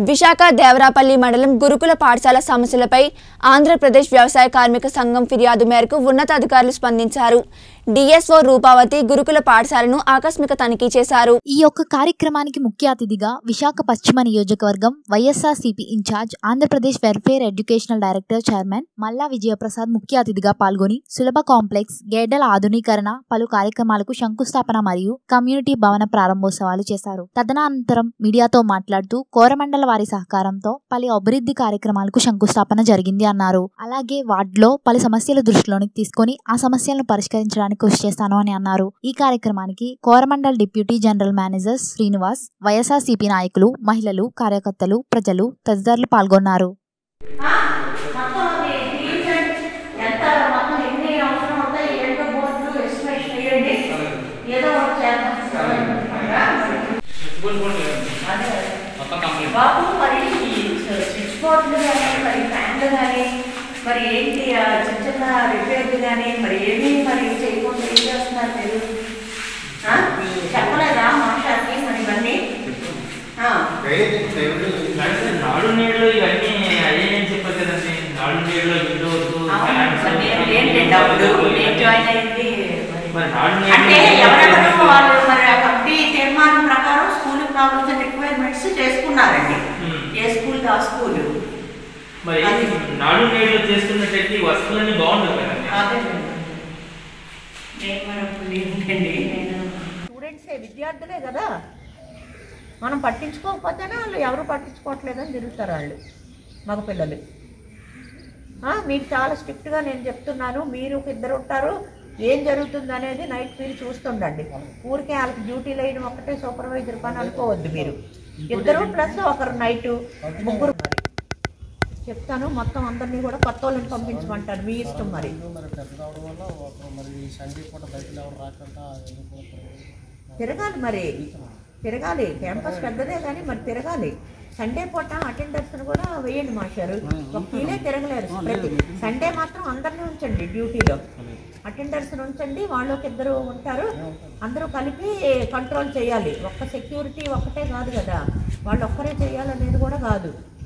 విశాఖ దేవరాపల్లి మండలం గురుకుల పాఠశాల సమస్యలపై ఆంధ్రప్రదేశ్ వ్యవసాయ కార్మిక సంఘం ఫిర్యాదు మేరకు ఉన్నతాధికారులు స్పందించారు డిఎస్ఓ రూపావతి గురుకుల పాఠశాలను ఆకస్మిక తనిఖీ చేశారు ఈ యొక్క కార్యక్రమానికి ముఖ్య అతిథిగా విశాఖ పశ్చిమ నియోజకవర్గం YSRCP incharge Andhra Pradesh welfare educational director chairman Malla Vijayaprasad ముఖ్య అతిథిగా పాల్గొని సులభ కాంప్లెక్స్ గేడెల ఆధునీకరణ పలు కార్యక్రమాలకు శంకుస్థాపన మరియు కమ్యూనిటీ భవన ప్రారంభోత్సవాలు చేశారు తదనంతరం మీడియాతో మాట్లాడుతూ కోరమండల వారి సహకారంతో పలు అభివృద్ధి కార్యక్రమాలకు శంకుస్థాపన జరిగింది అన్నారు అలాగే వార్డులో పలు సమస్యల దృష్టిలోనికి తీసుకొని ఆ సమస్యలను పరిష్కరించడానికి కృషి చేస్తాను అని అన్నారు ఈ కార్యక్రమానికి Coromandel deputy general manager Srinivas YSRCP నాయకులు మహిళలు కార్యకర్తలు ప్రజలు తదితరులు పాల్గొన్నారు మొత్తం అది డీసెంట్ ఎంత మొత్తం ఎన్ని అవసరం అవుతాయి ఏంటో బోర్డులు ఎస్టిమేషన్ వేయండి ఏదో ఒకటి చేద్దాం అదే మొత్తం కంప్లీట్ బాబు మరి ఈ స్విచ్ బోర్డులు కానీ మరి ఫ్యాన్లు కానీ మరి ఏంటి ఆ చిన్న చిన్న రిపేర్లు కానీ మరి ఏమీ మరి చేయకుండా ఏం చేస్తున్నారు మీరు ఆ? చెప్పలేదా మాస్టర్కి మరి ఇవన్నీ ఆ. నాడు నేడులో ఇవన్నీ అయ్యాయని చెప్పారు కదండి నాడు నేడులో విండోస్ అవును సార్, నేను ఏంటండి అప్పుడు నేను జాయిన్ అయింది మరి. మరి నాడు అంటే నేడు ఎవరెవరు వాళ్ళు మరి ఆ కమిటీ తీర్మానం ప్రకారం స్కూల్ కావాల్సిన రిక్వైర్మెంట్స్ చేసుకున్నారండి Hmm. ఏ స్కూల్ ఆ స్కూల్ మరి నాడు నేడులో చేస్తున్నట్టయితే ఈ వస్తువులన్నీ బాగుండవు కదండి అదే నేను మరి అప్పుడు ఏంటండి నేను స్టూడెంట్సే విద్యార్థులే కదా మనం పట్టించుకోకపోతేనే వాళ్ళు ఎవరు పట్టించుకోవట్లేదని తిరుగుతారు వాళ్ళు మగపిల్లలు ఆ, మీకు చాలా స్ట్రిక్ట్గా నేను చెప్తున్నాను మీరు ఒక ఇద్దరు ఉంటారు ఏం జరుగుతుంది అనేది నైట్ మీరు చూస్తుండండి ఊరికే వాళ్ళకి డ్యూటీ వేయడం ఒకటే సూపర్వైజర్ పని అనుకోవద్దు మీరు ఇద్దరు ప్లస్ ఒకరు నైట్ ముగ్గురు మరి చెప్తాను మొత్తం అందరినీ కూడా కొత్త వాళ్ళని పంపించమంటాను మీ ఇష్టం మరి మరి పెద్ద రావడం వల్ల ఒక మరి సండే పూట బయటలు ఎవరు రాకుండా ఎందుకు తిరగాలి మరి తిరగాలి క్యాంపస్ పెద్దదే కానీ మరి తిరగాలి సండే పూట అటెండర్స్ కూడా వేయండి మాస్టారు ఒక కీలే తిరగలేరు ప్రతి సండే మాత్రం అందరినీ ఉంచండి డ్యూటీలో అటెండర్స్ ఉంచండి వాళ్ళు ఒక ఇద్దరు ఉంటారు అందరూ కలిపి కంట్రోల్ చేయాలి ఒక్క సెక్యూరిటీ ఒక్కటే కాదు కదా వాళ్ళు ఒక్కరే చేయాలనేది కూడా కాదు